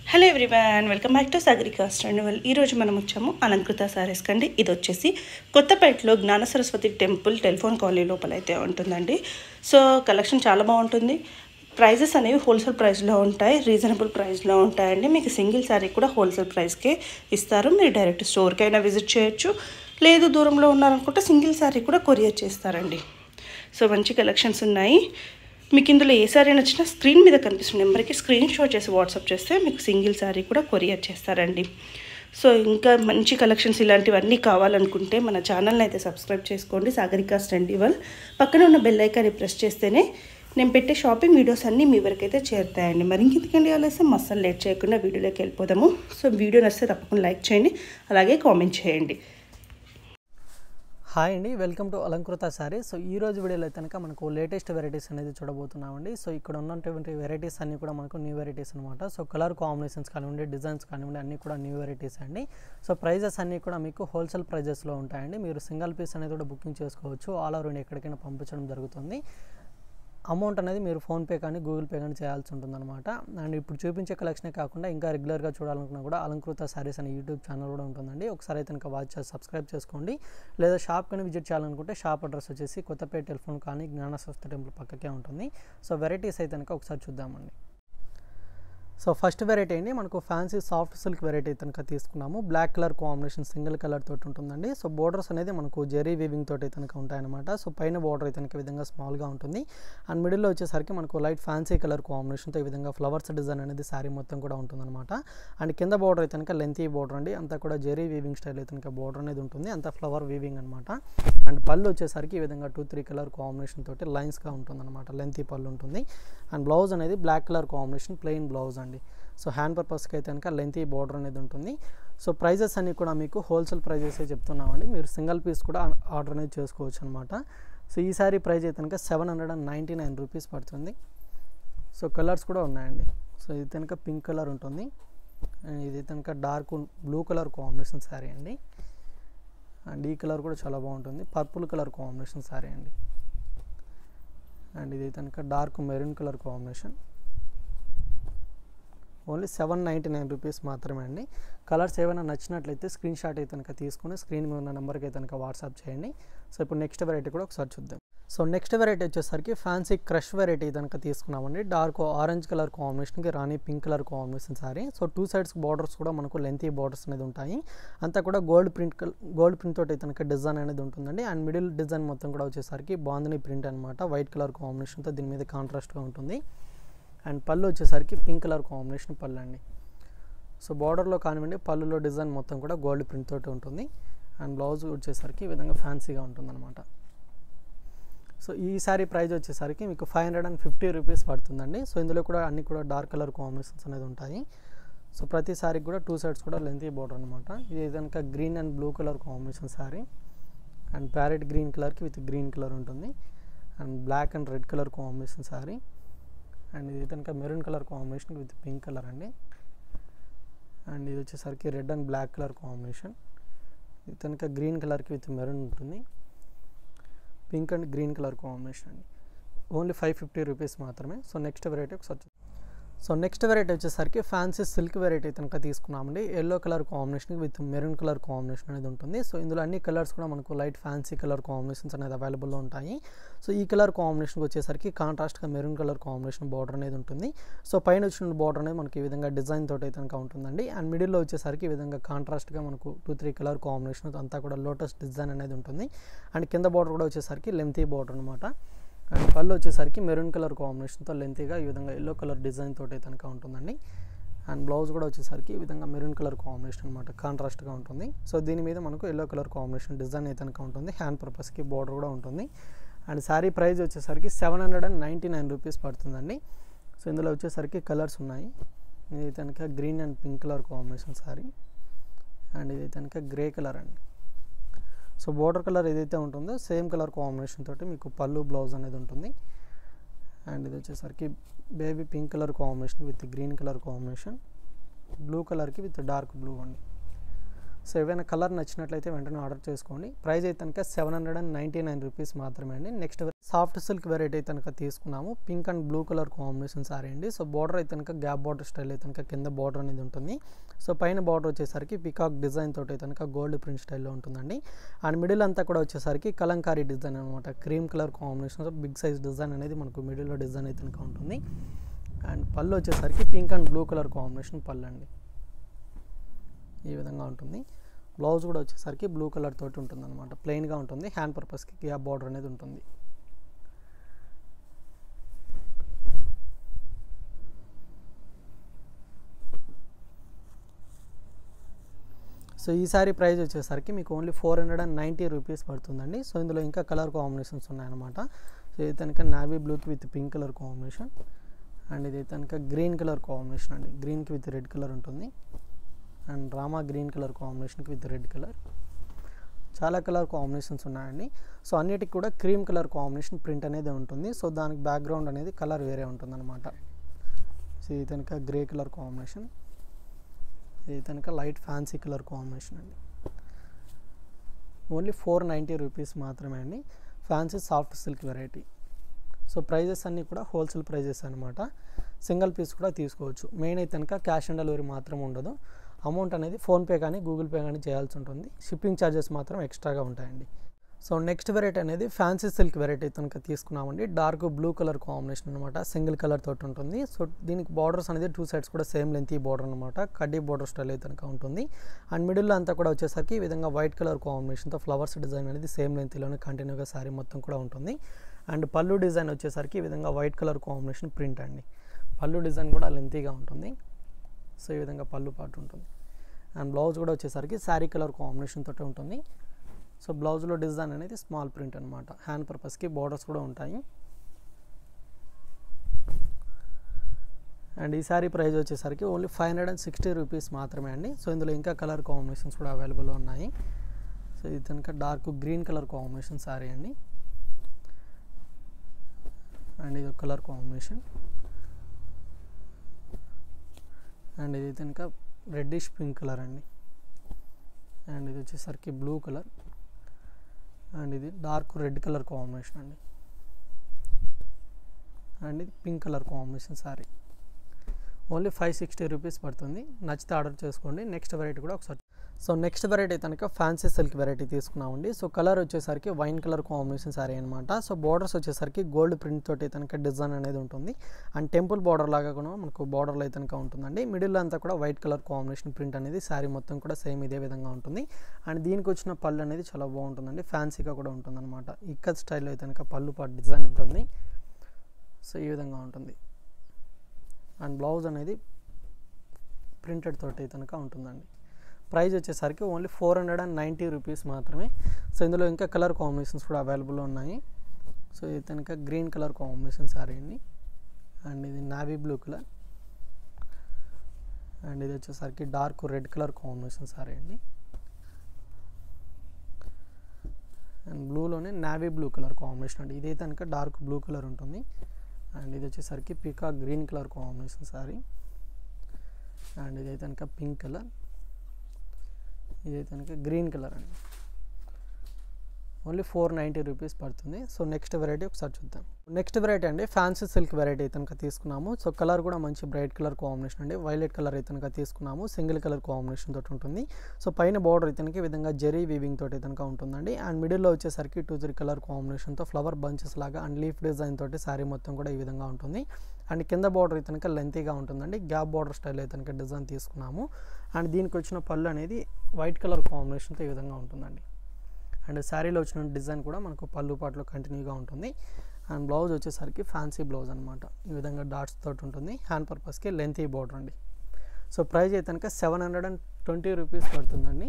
hello everyone welcome back to Sagarika స్టాండివల్ ఈరోజు మనం వచ్చాము అలంకృత సారీస్ కండి ఇది వచ్చేసి కొత్తపేటలో జ్ఞాన సరస్వతి టెంపుల్ టెలిఫోన్ కాలనీ లోపల అయితే ఉంటుందండి సో కలెక్షన్ చాలా బాగుంటుంది ప్రైజెస్ అనేవి హోల్సేల్ ప్రైస్లో ఉంటాయి రీజనబుల్ ప్రైస్లో ఉంటాయండి మీకు సింగిల్ శారీ కూడా హోల్సేల్ ప్రైస్కే ఇస్తారు మీరు డైరెక్ట్ స్టోర్కి అయినా విజిట్ చేయొచ్చు లేదు దూరంలో ఉన్నారనుకుంటే సింగిల్ శారీ కూడా కొరియర్ చేస్తారండి సో మంచి కలెక్షన్స్ ఉన్నాయి మీకు ఇందులో ఏ శారీ నచ్చినా స్క్రీన్ మీద కనిపిస్తున్న నెంబర్కి స్క్రీన్ షాట్ చేసి వాట్సాప్ చేస్తే మీకు సింగిల్ శారీ కూడా కొరియర్ చేస్తారండి సో ఇంకా మంచి కలెక్షన్స్ ఇలాంటివన్నీ కావాలనుకుంటే మన ఛానల్ని అయితే సబ్స్క్రైబ్ చేసుకోండి సాగరికా స్టండివల్ పక్కన ఉన్న బెల్ ఐకాన్ని ప్రెస్ చేస్తేనే నేను పెట్టే షాపింగ్ వీడియోస్ అన్నీ మీ వరకు అయితే చేరుతాయండి మరి ఇంకెందుకండి ఆలస్యం అస్సలు లేట్ చేయకుండా వీడియోలోకి వెళ్ళిపోదాము సో వీడియో నచ్చితే తప్పకుండా లైక్ చేయండి అలాగే కామెంట్ చేయండి హాయ్ అండి welcome to Alankrutha sari so ఈ రోజు వీడియోలో అయితే కనుక మనకు లేటెస్ట్ వెరైటీస్ అనేది చూడబోతున్నామండి సో ఇక్కడ ఉన్నటువంటి వెరైటీస్ అన్నీ కూడా మనకు న్యూ వెరైటీస్ అనమాట సో కలర్ కాంబినేషన్స్ కానివ్వండి డిజైన్స్ కానివ్వండి అన్నీ కూడా న్యూ వెరైటీస్ అండి సో ప్రైజెస్ అన్నీ కూడా మీకు హోల్సేల్ ప్రైజెస్లో ఉంటాయండి మీరు సింగిల్ పీస్ అనేది కూడా బుకింగ్ చేసుకోవచ్చు ఆల్ ఓవర్ ఇండియా ఎక్కడికైనా పంపించడం జరుగుతుంది అమౌంట్ అనేది మీరు ఫోన్పే కానీ గూగుల్ పే కానీ చేయాల్సి ఉంటుందన్నమాట అండ్ ఇప్పుడు చూపించే కలెక్షనే కాకుండా ఇంకా రెగ్యులర్గా చూడాలనుకున్నా కూడా అలంకృత శారీస్ అనే యూట్యూబ్ ఛానల్ కూడా ఉంటుందండి ఒకసారి అయితే కనుక వాచ్ చేసి సబ్స్క్రైబ్ చేసుకోండి లేదా షాప్ కానీ విజిట్ చేయాలనుకుంటే షాప్ అడ్రస్ వచ్చేసి కొత్తపేట టెలిఫోన్ కానీ జ్ఞానస్వస్థ టెంపుల్ పక్కకే ఉంటుంది సో వెరైటీస్ అయితే కనుక ఒకసారి చూద్దామండి సో ఫస్ట్ వెరైటీ అండి మనకు ఫ్యాన్సీ సాఫ్ట్ సిల్క్ వెరైటీ కనుక తీసుకున్నాము black colour combination single colour తోటి ఉంటుందండి సో బోర్డర్స్ అనేది మనకు జెరీ వీవింగ్ తోటి కనుక ఉంటాయన్నమాట సో పైన బోర్డర్ అయితే కనుక ఈ విధంగా స్మాల్గా ఉంటుంది అండ్ మిడిల్లో వచ్చేసరికి మనకు లైట్ ఫ్యాన్సీ కలర్ కాంబినేషన్తో ఈ విధంగా ఫ్లవర్స్ డిజైన్ అనేది శారీ మొత్తం కూడా ఉంటుందన్నమాట అండ్ కింద బోర్డర్ అయితే కనుక లెంతీ బోర్డర్ అండి అంతా కూడా జెరీ వీవింగ్ స్టైల్ అయితే కనుక బోర్డర్ అనేది ఉంటుంది అంతా ఫ్లవర్ వీవింగ్ అనమాట అండ్ పళ్ళు వచ్చేసరికి ఈ విధంగా టూ త్రీ కలర్ కాంబినేషన్ తోటి లైన్స్గా ఉంటుంది అనమాట లెంతీ పళ్ళు ఉంటుంది అండ్ బ్లౌజ్ అనేది black colour combination plain blouse అండి సో హ్యాండ్ పర్పస్కి అయితే కనుక లెంతీ బార్డర్ అనేది ఉంటుంది సో ప్రైజెస్ అన్నీ కూడా మీకు హోల్సేల్ ప్రైజెసే చెప్తున్నామండి మీరు సింగిల్ పీస్ కూడా ఆర్డర్ అనేది చేసుకోవచ్చు అనమాట సో ఈ సారీ ప్రైస్ అయితే కనుక seven hundred and ninety nine rupees పడుతుంది సో కలర్స్ కూడా ఉన్నాయండి సో ఇది కనుక పింక్ కలర్ ఉంటుంది అండ్ ఇది కనుక dark blue colour combination sari అండి అండ్ ఈ కలర్ కూడా చాలా బాగుంటుంది పర్పుల్ కలర్ కాంబినేషన్ శారీ అండి అండ్ ఇది కనుక dark maroon colour combination only seven ninety nine rupees మాత్రమే అండి కలర్స్ ఏమైనా నచ్చినట్లయితే స్క్రీన్ షాట్ అయితే కనుక తీసుకుని స్క్రీన్ మీద ఉన్న నెంబర్కి అయితే కనుక వాట్సాప్ చేయండి సో ఇప్పుడు నెక్స్ట్ వెరైటీ కూడా ఒకసారి చూద్దాం సో నెక్స్ట్ వెరైటీ వచ్చేసరికి ఫ్యాన్సీ క్రష్ వెరైటీ కనుక తీసుకున్నామండి డార్క్ ఆరెంజ్ కలర్ కాంబినేషన్కి rani pink colour combination sari so two sides borders కూడా మనకు లెంతీ బార్డర్స్ అనేది ఉంటాయి అంతా కూడా గోల్డ్ ప్రింట్ గోల్డ్ ప్రింట్ తోటి అయితే కనుక డిజైన్ అనేది ఉంటుందండి అండ్ మిడిల్ డిజైన్ మొత్తం కూడా వచ్చేసరికి బాందని ప్రింట్ అనమాట వైట్ కలర్ కాంబినేషన్తో దీని మీద కాంట్రాస్ట్గా ఉంటుంది అండ్ పళ్ళు వచ్చేసరికి పింక్ కలర్ కాంబినేషన్ పళ్ళు అండి సో బార్డర్లో కానివ్వండి పళ్ళులో డిజైన్ మొత్తం కూడా గోల్డ్ ప్రింట్ తోటి ఉంటుంది అండ్ బ్లౌజ్ వచ్చేసరికి ఈ విధంగా ఫ్యాన్సీగా ఉంటుందన్నమాట సో ఈ సారీ ప్రైస్ వచ్చేసరికి మీకు five hundred and fifty rupees పడుతుందండి సో ఇందులో కూడా అన్ని కూడా డార్క్ కలర్ కాంబినేషన్స్ అనేది ఉంటాయి సో ప్రతి సారీకి కూడా టూ సైడ్స్ కూడా లెంతీ బార్డర్ అనమాట ఇది కనుక green and blue colour combination sari and parrot green కలర్కి విత్ గ్రీన్ కలర్ ఉంటుంది and black and red colour combination sari and ఇది కనుక maroon colour combination with pink colour అండి అండ్ ఇది వచ్చేసరికి red and black colour combination ఇది కనుక గ్రీన్ కలర్కి విత్ మెరూన్ ఉంటుంది pink and green colour combination అండి ఓన్లీ ఫైవ్ ఫిఫ్టీ రూపీస్ మాత్రమే సో నెక్స్ట్ వెరైటీ ఒకసారి సో నెక్స్ట్ వెరైటీ వచ్చేసరికి ఫ్యాన్సీ సిల్క్ వెరైటీ కనుక తీసుకున్నామండి yellow colour combination with maroon colour combination అనేది ఉంటుంది సో ఇందులో అన్ని కలర్స్ కూడా మనకు లైట్ ఫ్యాన్సీ కలర్ కాంబినేషన్స్ అనేది అవైలబుల్లో ఉంటాయి సో ఈ కలర్ కాంబినేషన్కి వచ్చేసరికి కాంట్రాస్ట్గా మెరూన్ కలర్ కాంబినేషన్ బార్డర్ అనేది ఉంటుంది సో పైన వచ్చిన బార్డర్ అనేది మనకి ఈ విధంగా డిజైన్ తోటి అయితే కనుక ఉంటుందండి అండ్ మిడిల్లో వచ్చేసరికి ఈ విధంగా కాంట్రాస్ట్గా మనకు టూ త్రీ కలర్ కాంబినేషన్ అంతా కూడా లోటస్ డిజైన్ అనేది ఉంటుంది అండ్ కింద బార్డర్ కూడా వచ్చేసరికి లెంతీ బార్డర్ అనమాట అండ్ పళ్ళు వచ్చేసరికి మెరూన్ కలర్ కాంబినేషన్తో లెంతీగా ఈ విధంగా ఎల్లో కలర్ డిజైన్ తోటి కనుక ఉంటుందండి అండ్ బ్లౌజ్ కూడా వచ్చేసరికి ఈ విధంగా మెరూన్ కలర్ కాంబినేషన్ అనమాట కాంట్రాస్ట్గా ఉంటుంది సో దీని మీద మనకు ఎల్లో కలర్ కాంబినేషన్ డిజైన్ అయితే కనుక ఉంటుంది హ్యాండ్ పర్పస్కి బార్డర్ కూడా ఉంటుంది అండ్ శారీ ప్రైస్ వచ్చేసరికి seven hundred and ninety nine rupees పడుతుందండి సో ఇందులో వచ్చేసరికి కలర్స్ ఉన్నాయి ఇది కనుక green and pink colour combination sari and ఇది కనుక గ్రే కలర్ అండి సో బోర్డర్ కలర్ ఏదైతే ఉంటుందో సేమ్ కలర్ కాంబినేషన్ తోటి మీకు పళ్ళు బ్లౌజ్ అనేది ఉంటుంది అండ్ ఇది వచ్చేసరికి baby pink colour combination with green colour combination blue కలర్కి విత్ డార్క్ బ్లూ అండి సో ఏవైనా కలర్ నచ్చినట్లయితే వెంటనే ఆర్డర్ చేసుకోండి ప్రైస్ అయితే కనుక seven hundred and ninety nine rupees మాత్రమే అండి నెక్స్ట్ సాఫ్ట్ సిల్క్ వెరైటీ అయితే కనుక తీసుకున్నాము pink and blue colour combination sari అండి సో బార్డర్ అయితే కనుక గ్యాప్ బార్డర్ స్టైల్ అయితే కనుక కింద బార్డర్ అనేది ఉంటుంది సో పైన బార్డర్ వచ్చేసరికి పికాక్ డిజైన్ తోటి అయితే కనుక గోల్డ్ ప్రింట్ స్టైల్లో ఉంటుందండి అండ్ మిడిల్ అంతా కూడా వచ్చేసరికి కలంకారీ డిజైన్ అనమాట cream colour combination big size design అనేది మనకు మిడిల్లో డిజైన్ అయితే కనుక ఉంటుంది అండ్ పళ్ళు వచ్చేసరికి pink and blue colour combination pallu అండి ఈ విధంగా ఉంటుంది బ్లౌజ్ కూడా వచ్చేసరికి బ్లూ కలర్ తోటి ఉంటుంది అనమాట ప్లెయిన్గా ఉంటుంది హ్యాండ్ పర్పస్కి గ్యాప్ బార్డర్ అనేది ఉంటుంది సో ఈ సారీ ప్రైస్ వచ్చేసరికి మీకు only four hundred and ninety rupees పడుతుందండి సో ఇందులో ఇంకా కలర్ కాంబినేషన్స్ ఉన్నాయన్నమాట సో ఇది కనుక నావీ బ్లూకి with pink colour combination and ఇది కనుక గ్రీన్ కలర్ కాంబినేషన్ అండి గ్రీన్కి విత్ రెడ్ కలర్ ఉంటుంది అండ్ రామా గ్రీన్ కలర్ కాంబినేషన్కి విత్ రెడ్ కలర్ చాలా కలర్ కాంబినేషన్స్ ఉన్నాయండి సో అన్నిటికి కూడా క్రీమ్ కలర్ కాంబినేషన్ ప్రింట్ అనేది ఉంటుంది సో దానికి బ్యాక్గ్రౌండ్ అనేది కలర్ వేరే ఉంటుంది అనమాట సో ఇది కనుక గ్రే కలర్ కాంబినేషన్ ఇది కనుక లైట్ ఫ్యాన్సీ కలర్ కాంబినేషన్ అండి ఓన్లీ ఫోర్ నైంటీ రూపీస్ మాత్రమే అండి fancy soft silk variety so prices అన్నీ కూడా హోల్సేల్ ప్రైజెస్ అనమాట సింగిల్ పీస్ కూడా తీసుకోవచ్చు మెయిన్ అయితే కనుక క్యాష్ ఆన్ డెలివరీ మాత్రం ఉండదు అమౌంట్ అనేది ఫోన్పే కానీ గూగుల్ పే కానీ చేయాల్సి ఉంటుంది షిప్పింగ్ ఛార్జెస్ మాత్రం ఎక్స్ట్రాగా ఉంటాయండి సో నెక్స్ట్ వెరైటీ అనేది ఫ్యాన్సీ సిల్క్ వెరైటీ కనుక తీసుకున్నామండి డార్క్ బ్లూ కలర్ కాంబినేషన్ అనమాట సింగిల్ కలర్ తోటి ఉంటుంది సో దీనికి బార్డర్స్ అనేది టూ సైడ్స్ కూడా సేమ్ లెంత్ బార్డర్ అనమాట కడ్డీ బార్డర్ స్టైల్ అయితే కనుక ఉంటుంది అండ్ మిడిల్లో అంతా కూడా వచ్చేసరికి ఈ విధంగా వైట్ కలర్ కాంబినేషన్తో ఫ్లవర్స్ డిజైన్ అనేది సేమ్ లెంత్లోనే కంటిన్యూగా శారీ మొత్తం కూడా ఉంటుంది అండ్ పళ్ళు డిజైన్ వచ్చేసరికి ఈ విధంగా వైట్ కలర్ కాంబినేషన్ ప్రింట్ అండి పళ్ళు డిజైన్ కూడా లెంతీగా ఉంటుంది సో ఈ విధంగా పళ్ళు పాటు ఉంటుంది అండ్ బ్లౌజ్ కూడా వచ్చేసరికి శారీ కలర్ కాంబినేషన్ తోటి ఉంటుంది సో బ్లౌజ్లో డిజైన్ అనేది స్మాల్ ప్రింట్ అనమాట హ్యాండ్ పర్పస్కి బార్డర్స్ కూడా ఉంటాయి అండ్ ఈ శారీ ప్రైస్ వచ్చేసరికి only five hundred and sixty rupees మాత్రమే అండి సో ఇందులో ఇంకా కలర్ కాంబినేషన్స్ కూడా అవైలబుల్ ఉన్నాయి సో ఇది కనుక dark green colour combination sari అండి అండ్ ఇది కలర్ కాంబినేషన్ అండ్ ఇది కనుక రెడ్డిష్ పింక్ కలర్ అండి అండ్ ఇది వచ్చేసరికి బ్లూ కలర్ అండ్ ఇది డార్క్ రెడ్ కలర్ కాంబినేషన్ అండి అండ్ ఇది pink colour combination sorry only five sixty rupees పడుతుంది నచ్చితే ఆర్డర్ చేసుకోండి నెక్స్ట్ వెరైటీ కూడా ఒకసారి సో నెక్స్ట్ వెరైటీ కనుక ఫ్యాన్సీ సిల్క్ వెరైటీ తీసుకున్నామండి సో కలర్ వచ్చేసరికి వైన్ కలర్ కాంబినేషన్ సారీ అనమాట సో బార్డర్స్ వచ్చేసరికి గోల్డ్ ప్రింట్ తోటి కనుక డిజైన్ అనేది ఉంటుంది అండ్ టెంపుల్ బార్డర్ లాగా కూడా మనకు బార్డర్లో అయితే కనుక ఉంటుందండి మిడిల్ అంతా కూడా వైట్ కలర్ కాంబినేషన్ ప్రింట్ అనేది శారీ మొత్తం కూడా సేమ్ ఇదే విధంగా ఉంటుంది అండ్ దీనికి వచ్చిన పళ్ళు అనేది చాలా బాగుంటుందండి ఫ్యాన్సీగా కూడా ఉంటుందన్నమాట ఇక్కడ స్టైల్లో అయితే కనుక పళ్ళు పాటు డిజైన్ ఉంటుంది సో ఈ విధంగా ఉంటుంది అండ్ బ్లౌజ్ అనేది ప్రింటెడ్ తోటి కనుక ఉంటుందండి ప్రైస్ వచ్చేసరికి only four hundred and ninety rupees మాత్రమే సో ఇందులో ఇంకా కలర్ కాంబినేషన్స్ కూడా అవైలబుల్ ఉన్నాయి సో ఇది కనుక గ్రీన్ కలర్ కాంబినేషన్ సారీ అండి అండ్ ఇది నావీ బ్లూ కలర్ అండ్ ఇది వచ్చేసరికి dark red colour combination sari అండి అండ్ బ్లూలోనే నావీ బ్లూ కలర్ కాంబినేషన్ అండి ఇదైతే కనుక డార్క్ బ్లూ కలర్ ఉంటుంది అండ్ ఇది వచ్చేసరికి పికా green colour combination sari and ఇదైతే కనుక పింక్ కలర్ ఇదైతే కనుక గ్రీన్ కలర్ అండి ఓన్లీ ఫోర్ నైంటీ రూపీస్ పడుతుంది సో నెక్స్ట్ వెరైటీ ఒకసారి చూద్దాం నెక్స్ట్ వెరైటీ అండి ఫ్యాన్సీ సిల్క్ వెరైటీ అయితే కనుక తీసుకున్నాము సో కలర్ కూడా మంచి బ్రైట్ కలర్ కాంబినేషన్ అండి వైలెట్ కలర్ అయితే కనుక తీసుకున్నాము సింగిల్ కలర్ కాంబినేషన్ తోటి ఉంటుంది సో పైన బార్డర్ అయితే కనుక ఈ విధంగా జెరీ వీవింగ్ తోటి అయితే కనుక ఉంటుందండి అండ్ మిడిల్లో వచ్చేసరికి టూ త్రీ కలర్ కాంబినేషన్తో ఫ్లవర్ బంచెస్ లాగా అండ్ లీఫ్ డిజైన్ తోటి శారీ మొత్తం కూడా ఈ విధంగా ఉంటుంది అండ్ కింద బార్డర్ అయితే కనుక లెంతీగా ఉంటుందండి గ్యాప్ బార్డర్ స్టైల్ అయితే కనుక డిజైన్ తీసుకున్నాము అండ్ దీనికి వచ్చిన పళ్ళు అనేది వైట్ కలర్ కాంబినేషన్తో ఈ విధంగా ఉంటుందండి అండ్ శారీలో వచ్చిన డిజైన్ కూడా మనకు పళ్ళు పాటలో కంటిన్యూగా ఉంటుంది అండ్ బ్లౌజ్ వచ్చేసరికి ఫ్యాన్సీ బ్లౌజ్ అనమాట ఈ విధంగా డాట్స్ తోటి ఉంటుంది హ్యాండ్ పర్పస్కి లెంతీ బోర్డర్ అండి సో ప్రైస్ అయితే కనుక seven hundred and twenty rupees పడుతుందండి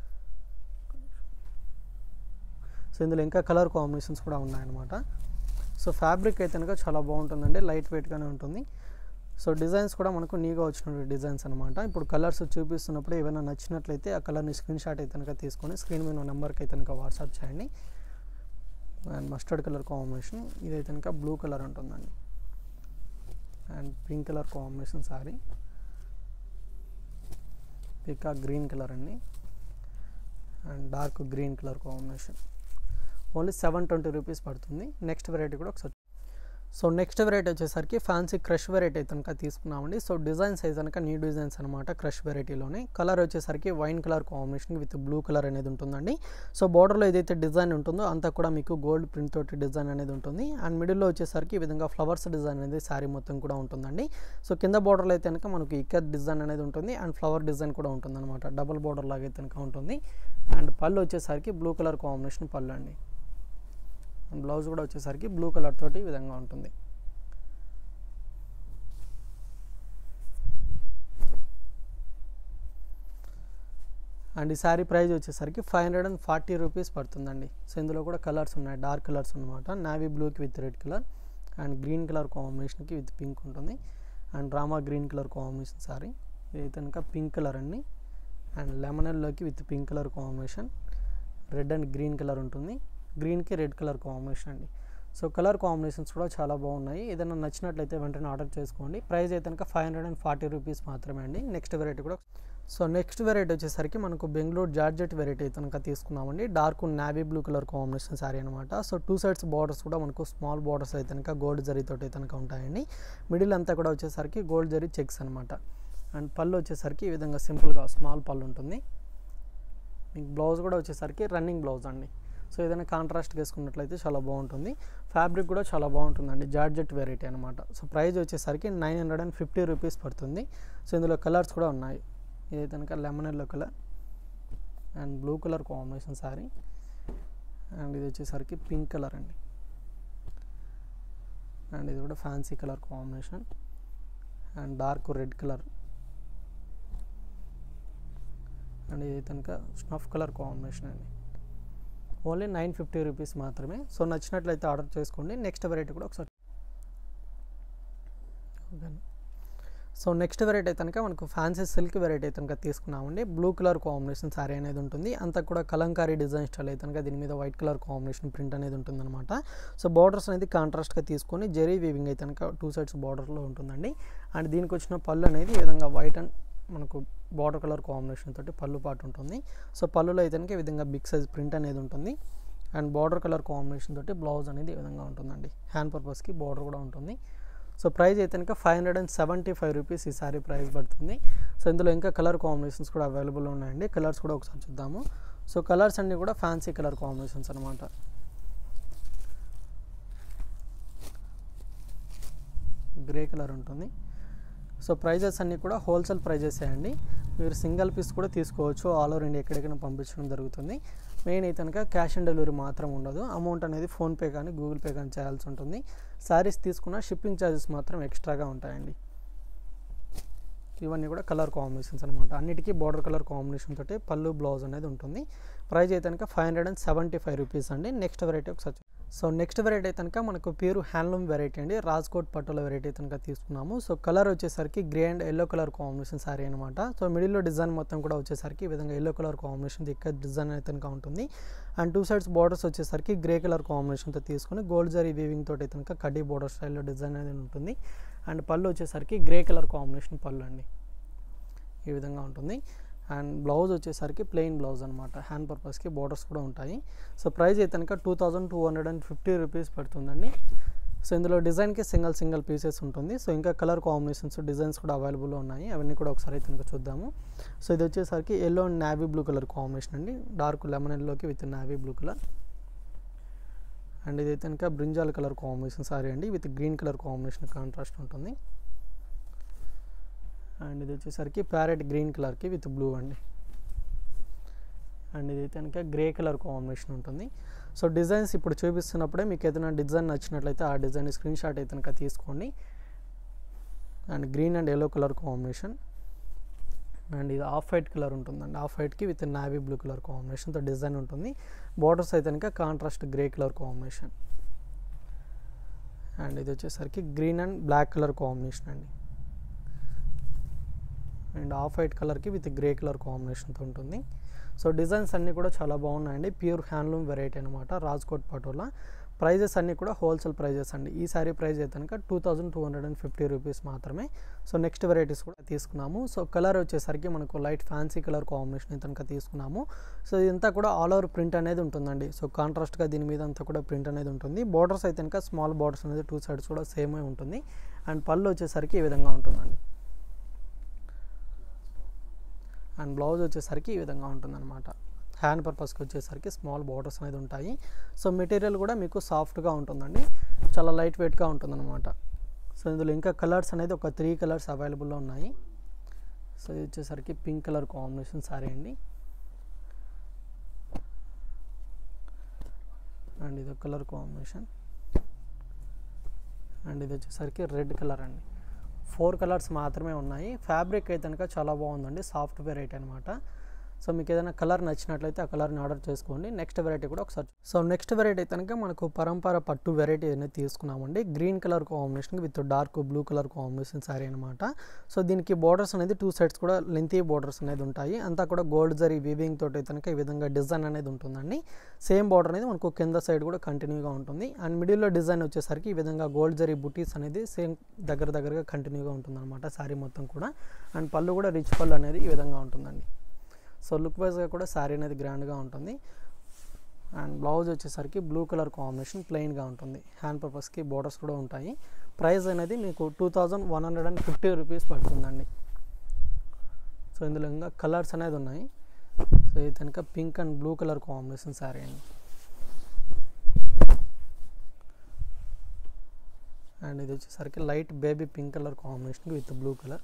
సో ఇందులో ఇంకా కలర్ కాంబినేషన్స్ కూడా ఉన్నాయన్నమాట సో ఫ్యాబ్రిక్ అయితే కనుక చాలా బాగుంటుందండి లైట్ వెయిట్గానే ఉంటుంది సో డిజైన్స్ కూడా మనకు నీగా వచ్చిన డిజైన్స్ అనమాట ఇప్పుడు కలర్స్ చూపిస్తున్నప్పుడు ఏమైనా నచ్చినట్లయితే ఆ కలర్ని స్క్రీన్ షాట్ అయితే కనుక తీసుకొని స్క్రీన్ మీద నెంబర్కి అయితే కనుక వాట్సాప్ చేయండి అండ్ మస్టర్డ్ కలర్ కాంబినేషన్ ఇదైతే కనుక బ్లూ కలర్ ఉంటుందండి and pink colour combination sari పికా గ్రీన్ కలర్ అండి and dark green colour combination only seven twenty rupees పడుతుంది నెక్స్ట్ వెరైటీ కూడా ఒకసారి సో నెక్స్ట్ వెరైటీ వచ్చేసరికి ఫ్యాన్సీ క్రష్ వెరైటీ అయితే కనుక తీసుకున్నామండి సో డిజైన్ సైజ్ కనుక న్యూ డిజైన్స్ అనమాట క్రష్ వెరైటీలోనే కలర్ వచ్చేసరికి wine colour combination with blue colour అనేది ఉంటుందండి సో బార్డర్లో ఏదైతే డిజైన్ ఉంటుందో అంతా కూడా మీకు గోల్డ్ ప్రింట్ తోటి డిజైన్ అనేది ఉంటుంది అండ్ మిడిల్లో వచ్చేసరికి ఈ విధంగా ఫ్లవర్స్ డిజైన్ అనేది శారీ మొత్తం కూడా ఉంటుందండి సో కింద బార్డర్లో అయితే కనుక మనకు ఇక్కత్ డిజైన్ అనేది ఉంటుంది అండ్ ఫ్లవర్ డిజైన్ కూడా ఉంటుంది అనమాట డబుల్ బార్డర్ లాగా అయితే కనుక ఉంటుంది అండ్ పళ్ళు వచ్చేసరికి బ్లూ కలర్ కాంబినేషన్ పళ్ళు అండి అండ్ బ్లౌజ్ కూడా వచ్చేసరికి బ్లూ కలర్ తోటి ఈ విధంగా ఉంటుంది అండ్ ఈ శారీ ప్రైస్ వచ్చేసరికి five hundred and forty rupees పడుతుందండి సో ఇందులో కూడా కలర్స్ ఉన్నాయి డార్క్ కలర్స్ అనమాట నావీ బ్లూకి with red colour and green colour కాంబినేషన్కి విత్ పింక్ ఉంటుంది and rama green colour combination sari ఇది కనుక పింక్ కలర్ అండి అండ్ లెమన్ ఎల్లోకి with pink colour combination red and green colour ఉంటుంది గ్రీన్కి రెడ్ కలర్ కాంబినేషన్ అండి సో కలర్ కాంబినేషన్స్ కూడా చాలా బాగున్నాయి ఏదైనా నచ్చినట్లయితే వెంటనే ఆర్డర్ చేసుకోండి ప్రైస్ అయితే కనుక five hundred and forty rupees మాత్రమే అండి నెక్స్ట్ వెరైటీ కూడా సో నెక్స్ట్ వెరైటీ వచ్చేసరికి మనకు బెంగళూరు జార్జెట్ వెరైటీ అయితే కనుక తీసుకున్నామండి dark navy blue colour combination sari అనమాట సో టూ సైడ్స్ బార్డర్స్ కూడా మనకు స్మాల్ బార్డర్స్ అయితే కనుక గోల్డ్ జరీతో అయితే కనుక ఉంటాయండి మిడిల్ అంతా కూడా వచ్చేసరికి గోల్డ్ జరీ చెక్స్ అనమాట అండ్ పళ్ళు వచ్చేసరికి ఈ విధంగా సింపుల్గా స్మాల్ పళ్ళు ఉంటుంది మీకు బ్లౌజ్ కూడా వచ్చేసరికి రన్నింగ్ బ్లౌజ్ అండి సో ఏదైనా కాంట్రాస్ట్ వేసుకున్నట్లయితే చాలా బాగుంటుంది ఫ్యాబ్రిక్ కూడా చాలా బాగుంటుందండి జార్జెట్ వెరైటీ అనమాట సో ప్రైస్ వచ్చేసరికి nine hundred and fifty rupees పడుతుంది సో ఇందులో కలర్స్ కూడా ఉన్నాయి ఇది కనుక lemon yellow colour and blue colour combination sari and ఇది వచ్చేసరికి పింక్ కలర్ అండి అండ్ ఇది కూడా fancy colour combination and dark red colour and ఇది కనుక స్నఫ్ కలర్ కాంబినేషన్ అండి ఓన్లీ నైన్ ఫిఫ్టీ రూపీస్ మాత్రమే సో నచ్చినట్లయితే ఆర్డర్ చేసుకోండి నెక్స్ట్ వెరైటీ కూడా ఒకసారి ఓకే సో నెక్స్ట్ వెరైటీ అయితే కనుక మనకు ఫ్యాన్సీ సిల్క్ వెరైటీ అయితే కనుక తీసుకున్నామండి బ్లూ కలర్ కాంబినేషన్ శారీ అనేది ఉంటుంది అంతా కూడా కలంకారీ డిజైన్ స్టైల్ అయితే కనుక దీని మీద వైట్ కలర్ కాంబినేషన్ ప్రింట్ అనేది ఉంటుందన్నమాట సో బార్డర్స్ అనేది కాంట్రాస్ట్గా తీసుకొని జెరీ వీవింగ్ అయితే కనుక టూ సైడ్స్ బార్డర్లో ఉంటుందండి అండ్ దీనికి వచ్చిన పళ్ళు అనేది ఈ విధంగా వైట్ అండ్ మనకు బార్డర్ కలర్ కాంబినేషన్ తోటి పళ్ళు పాటు ఉంటుంది సో పళ్ళులో అయితే కనుక ఈ విధంగా బిగ్ సైజ్ ప్రింట్ అనేది ఉంటుంది అండ్ బార్డర్ కలర్ కాంబినేషన్ తోటి బ్లౌజ్ అనేది ఈ విధంగా ఉంటుందండి హ్యాండ్ పర్పస్కి బార్డర్ కూడా ఉంటుంది సో ప్రైస్ అయితే కనుక five hundred and seventy five rupees ఈ సారీ ప్రైస్ పడుతుంది సో ఇందులో ఇంకా కలర్ కాంబినేషన్స్ కూడా అవైలబుల్ ఉన్నాయండి కలర్స్ కూడా ఒకసారి చూద్దాము సో కలర్స్ అన్నీ కూడా ఫ్యాన్సీ కలర్ కాంబినేషన్స్ అనమాట గ్రే కలర్ ఉంటుంది సో ప్రైజెస్ అన్నీ కూడా హోల్సేల్ ప్రైజెస్ అండి మీరు సింగిల్ పీస్ కూడా తీసుకోవచ్చు ఆల్ ఓవర్ ఇండియా ఎక్కడికైనా పంపించడం జరుగుతుంది మెయిన్ అయితే కనుక క్యాష్ ఆన్ డెలివరీ మాత్రం ఉండదు అమౌంట్ అనేది ఫోన్పే కానీ గూగుల్ పే కానీ చేయాల్సి ఉంటుంది శారీస్ తీసుకున్న షిప్పింగ్ ఛార్జెస్ మాత్రం ఎక్స్ట్రాగా ఉంటాయండి ఇవన్నీ కూడా కలర్ కాంబినేషన్స్ అనమాట అన్నిటికీ బార్డర్ కలర్ కాంబినేషన్ తోటి పళ్ళు బ్లౌజ్ అనేది ఉంటుంది ప్రైస్ అయితే కనుక five hundred and seventy five rupees అండి నెక్స్ట్ వెరైటీ ఒకసారి సో నెక్స్ట్ వెరైటీ అయితే కనుక మనకు పేరు హ్యాండ్లూమ్ వెరైటీ అండి రాజ్కోట్ పట్టుల వెరైటీ అయితే కనుక తీసుకున్నాము సో కలర్ వచ్చేసరికి grey and yellow colour combination sari అనమాట సో మిడిల్లో డిజైన్ మొత్తం కూడా వచ్చేసరికి ఈ విధంగా ఎల్లో కలర్ కాంబినేషన్ ఇక్కడ డిజైన్ అయితే కనుక ఉంటుంది అండ్ టూ సైడ్స్ బార్డర్స్ వచ్చేసరికి గ్రే కలర్ కాంబినేషన్తో తీసుకొని గోల్డ్ జరీ వీవింగ్ తోటి అయితే కనుక కడ్డీ బార్డర్ స్టైల్లో డిజైన్ అనేది ఉంటుంది అండ్ పళ్ళు వచ్చేసరికి గ్రే కలర్ కాంబినేషన్ పళ్ళు అండి ఈ విధంగా ఉంటుంది అండ్ బ్లౌజ్ వచ్చేసరికి ప్లెయిన్ బ్లౌజ్ అనమాట హ్యాండ్ పర్పస్కి బార్డర్స్ కూడా ఉంటాయి సో ప్రైస్ అయితే కనుక two thousand two hundred and fifty rupees పడుతుందండి సో ఇందులో డిజైన్కి సింగిల్ సింగిల్ పీసెస్ ఉంటుంది సో ఇంకా కలర్ కాంబినేషన్స్ డిజైన్స్ కూడా అవైలబుల్ ఉన్నాయి అవన్నీ కూడా ఒకసారి అయితే కనుక చూద్దాము సో ఇది వచ్చేసరికి yellow and navy blue colour combination అండి డార్క్ లెమన్ ఎల్లోకి with navy blue colour and ఇది అయితే కనుక బ్రింజాల్ కలర్ కాంబినేషన్ సారీ అండి with green colour combination contrast ఉంటుంది అండ్ ఇది వచ్చేసరికి ప్యారెట్ గ్రీన్ కలర్కి విత్ బ్లూ అండి అండ్ ఇది కనుక గ్రే కలర్ కాంబినేషన్ ఉంటుంది సో డిజైన్స్ ఇప్పుడు చూపిస్తున్నప్పుడే మీకు ఏదైనా డిజైన్ నచ్చినట్లయితే ఆ డిజైన్ స్క్రీన్ షాట్ అయితే కనుక తీసుకోండి and green and yellow colour combination and ఇది ఆఫ్ వైట్ కలర్ ఉంటుందండి ఆఫ్ వైట్కి విత్ నావీ బ్లూ కలర్ కాంబినేషన్తో డిజైన్ ఉంటుంది బార్డర్స్ అయితే కనుక contrast grey colour combination and ఇది వచ్చేసరికి green and black colour combination అండి అండ్ ఆఫ్ వైట్ కలర్కి విత్ గ్రే కలర్ కాంబినేషన్తో ఉంటుంది సో డిజైన్స్ అన్నీ కూడా చాలా బాగున్నాయండి ప్యూర్ హ్యాండ్లూమ్ వెరైటీ అనమాట రాజ్కోట్ పటోలా ప్రైజెస్ అన్నీ కూడా హోల్సేల్ ప్రైజెస్ అండి ఈ శారీ ప్రైస్ అయితే కనుక two thousand two hundred and fifty rupees మాత్రమే సో నెక్స్ట్ వెరైటీస్ కూడా తీసుకున్నాము సో కలర్ వచ్చేసరికి మనకు లైట్ ఫ్యాన్సీ కలర్ కాంబినేషన్ అయితే కనుక తీసుకున్నాము సో ఇదంతా కూడా ఆల్ ఓవర్ ప్రింట్ అనేది ఉంటుందండి సో కాంట్రాస్ట్గా దీని మీద అంతా కూడా ప్రింట్ అనేది ఉంటుంది బార్డర్స్ అయితే కనుక స్మాల్ బార్డర్స్ అనేది టూ సైడ్స్ కూడా సేమ్ ఉంటుంది అండ్ పళ్ళు వచ్చేసరికి ఈ విధంగా ఉంటుందండి అండ్ బ్లౌజ్ వచ్చేసరికి ఈ విధంగా ఉంటుందన్నమాట హ్యాండ్ పర్పస్కి వచ్చేసరికి స్మాల్ బార్డర్స్ అనేది ఉంటాయి సో మెటీరియల్ కూడా మీకు సాఫ్ట్గా ఉంటుందండి చాలా లైట్ వెయిట్గా ఉంటుందన్నమాట సో ఇందులో ఇంకా కలర్స్ అనేది ఒక త్రీ కలర్స్ అవైలబుల్లో ఉన్నాయి సో ఇది వచ్చేసరికి పింక్ కలర్ కాంబినేషన్ సారీ అండి అండ్ ఇది కలర్ కాంబినేషన్ అండ్ ఇది వచ్చేసరికి రెడ్ కలర్ అండి ఫోర్ కలర్స్ మాత్రమే ఉన్నాయి ఫ్యాబ్రిక్ అయితే కనుక చాలా బాగుందండి సాఫ్ట్ వెరైటీ అనమాట సో మీకు ఏదైనా కలర్ నచ్చినట్లయితే ఆ కలర్ని ఆర్డర్ చేసుకోండి నెక్స్ట్ వెరైటీ కూడా ఒకసారి సో నెక్స్ట్ వెరైటీ కనుక మనకు పరంపర పట్టు వెరైటీ అనేది తీసుకున్నామండి green colour combination with dark blue colour combination sari అనమాట సో దీనికి బార్డర్స్ అనేది టూ సైడ్స్ కూడా లెంతీ బార్డర్స్ అనేది ఉంటాయి అంతా కూడా గోల్డ్ జరీ వీవింగ్ తోటి కనుక ఈ విధంగా డిజైన్ అనేది ఉంటుందండి సేమ్ బార్డర్ అనేది మనకు కింద సైడ్ కూడా కంటిన్యూగా ఉంటుంది అండ్ మిడిల్లో డిజైన్ వచ్చేసరికి ఈ విధంగా గోల్డ్ జరీ బుటీస్ అనేది సేమ్ దగ్గర దగ్గరగా కంటిన్యూగా ఉంటుంది అనమాట శారీ మొత్తం కూడా అండ్ పళ్ళు కూడా రిచ్ పళ్ళు అనేది ఈ విధంగా ఉంటుందండి సో లుక్ వైజ్గా కూడా శారీ అనేది గ్రాండ్గా ఉంటుంది అండ్ బ్లౌజ్ వచ్చేసరికి బ్లూ కలర్ కాంబినేషన్ ప్లెయిన్గా ఉంటుంది హ్యాండ్ పర్పస్కి బోర్డర్స్ కూడా ఉంటాయి ప్రైస్ అనేది మీకు two thousand one hundred and fifty rupees పడుతుందండి సో ఇందులో ఇంకా కలర్స్ అనేది ఉన్నాయి సో ఇది కనుక pink and blue colour combination sari అండి అండ్ ఇది వచ్చేసరికి light baby pink colour combination with blue colour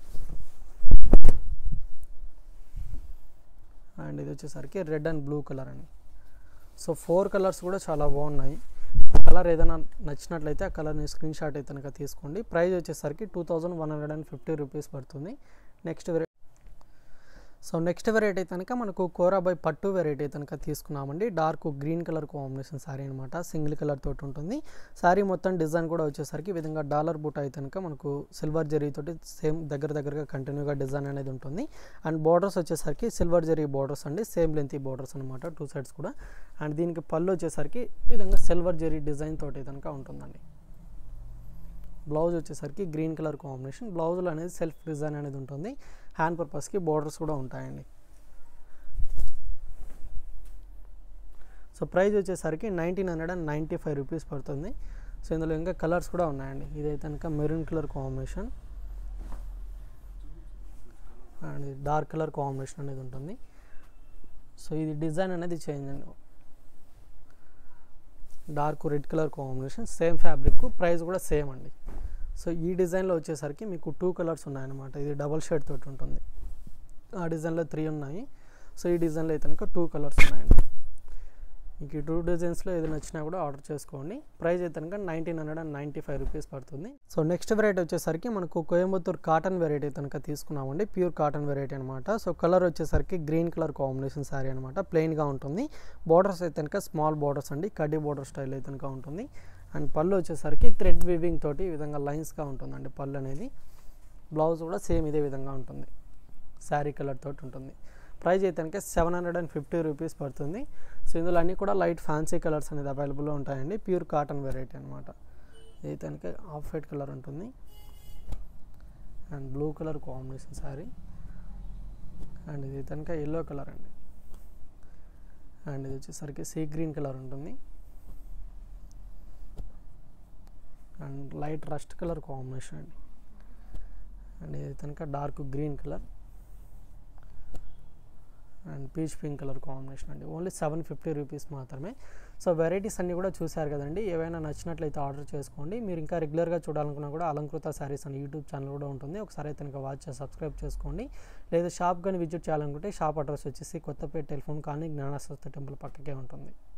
and ఇది వచ్చేసరికి రెడ్ అండ్ బ్లూ కలర్ అండి సో ఫోర్ కలర్స్ కూడా చాలా బాగున్నాయి కలర్ ఏదైనా నచ్చినట్లయితే ఆ కలర్ని స్క్రీన్ షాట్ అయితే కనుక తీసుకోండి ప్రైస్ వచ్చేసరికి two thousand one hundred and fifty rupees పడుతుంది next variety so next variety కనుక మనకు కోరాబాయ్ పట్టు వెరైటీ కనుక తీసుకున్నామండి dark green colour combination sari అనమాట సింగిల్ కలర్ తోటి ఉంటుంది శారీ మొత్తం డిజైన్ కూడా వచ్చేసరికి ఈ విధంగా డాలర్ బూట్ అయితే కనుక మనకు సిల్వర్ జరీ తోటి సేమ్ దగ్గర దగ్గరగా కంటిన్యూగా డిజైన్ అనేది ఉంటుంది అండ్ బార్డర్స్ వచ్చేసరికి సిల్వర్ జరీ బార్డర్స్ అండి సేమ్ లెంత్ బార్డర్స్ అనమాట టూ సైడ్స్ కూడా అండ్ దీనికి పళ్ళు వచ్చేసరికి ఈ విధంగా సిల్వర్ జరీ డిజైన్ తోటి కనుక ఉంటుందండి బ్లౌజ్ వచ్చేసరికి గ్రీన్ కలర్ కాంబినేషన్ బ్లౌజ్లో అనేది సెల్ఫ్ డిజైన్ అనేది ఉంటుంది హ్యాండ్ పర్పస్కి బార్డర్స్ కూడా ఉంటాయండి సో ప్రైస్ వచ్చేసరికి nineteen hundred and ninety five rupees పడుతుంది సో ఇందులో ఇంకా కలర్స్ కూడా ఉన్నాయండి ఇదైతే కనుక maroon colour combination and dark colour combination అనేది ఉంటుంది సో ఇది డిజైన్ అనేది చేంజ్ అండి dark red colour combination same fabric price కూడా సేమ్ అండి సో ఈ డిజైన్లో వచ్చేసరికి మీకు టూ కలర్స్ ఉన్నాయన్నమాట ఇది డబల్ షేడ్ తోటి ఉంటుంది ఆ డిజైన్లో త్రీ ఉన్నాయి సో ఈ డిజైన్లో అయితే కనుక టూ కలర్స్ ఉన్నాయండి మీకు ఈ టూ డిజైన్స్లో ఏది నచ్చినా కూడా ఆర్డర్ చేసుకోండి ప్రైస్ అయితే కనుక nineteen hundred and ninety five rupees పడుతుంది సో నెక్స్ట్ వెరైటీ వచ్చేసరికి మనకు కోయంబత్తూర్ కాటన్ వెరైటీ కనుక తీసుకున్నామండి ప్యూర్ కాటన్ వెరైటీ అనమాట సో కలర్ వచ్చేసరికి గ్రీన్ కలర్ కాంబినేషన్ శారీ అనమాట ప్లెయిన్గా ఉంటుంది బార్డర్స్ అయితే కనుక స్మాల్ బార్డర్స్ అండి కడ్డీ బార్డర్ స్టైల్ అయితే కనుక ఉంటుంది అండ్ పళ్ళు వచ్చేసరికి థ్రెడ్ వీవింగ్ తోటి ఈ విధంగా లైన్స్గా ఉంటుందండి పళ్ళు అనేది బ్లౌజ్ కూడా సేమ్ ఇదే విధంగా ఉంటుంది శారీ కలర్ తోటి ఉంటుంది ప్రైస్ అయితే కనుక seven hundred and fifty rupees పడుతుంది సో ఇందులో అన్నీ కూడా లైట్ ఫ్యాన్సీ కలర్స్ అనేది అవైలబుల్లో ఉంటాయండి ప్యూర్ కాటన్ వెరైటీ అనమాట ఇది కనుక ఆఫ్ వైట్ కలర్ ఉంటుంది and blue colour combination sari and ఇది కనుక ఎల్లో కలర్ అండి అండ్ ఇది వచ్చేసరికి సీ గ్రీన్ కలర్ ఉంటుంది and light rust colour combination అండి అండ్ ఇది కనుక dark green colour and peach pink colour combination అండి ఓన్లీ సెవెన్ ఫిఫ్టీ రూపీస్ మాత్రమే సో వెరైటీస్ అన్నీ కూడా చూశారు కదండి ఏవైనా నచ్చినట్లయితే ఆర్డర్ చేసుకోండి మీరు ఇంకా రెగ్యులర్గా చూడాలనుకున్నా కూడా అలంకృత శారీస్ అని యూట్యూబ్ ఛానల్ కూడా ఉంటుంది ఒకసారి అయితే కనుక వాచ్ చేసి సబ్స్క్రైబ్ చేసుకోండి లేదా షాప్ కానీ విజిట్ చేయాలనుకుంటే షాప్ అడ్రస్ వచ్చేసి కొత్తపేట టెలిఫోన్ కానీ జ్ఞానశాస్త్ర టెంపుల్ పక్కకే ఉంటుంది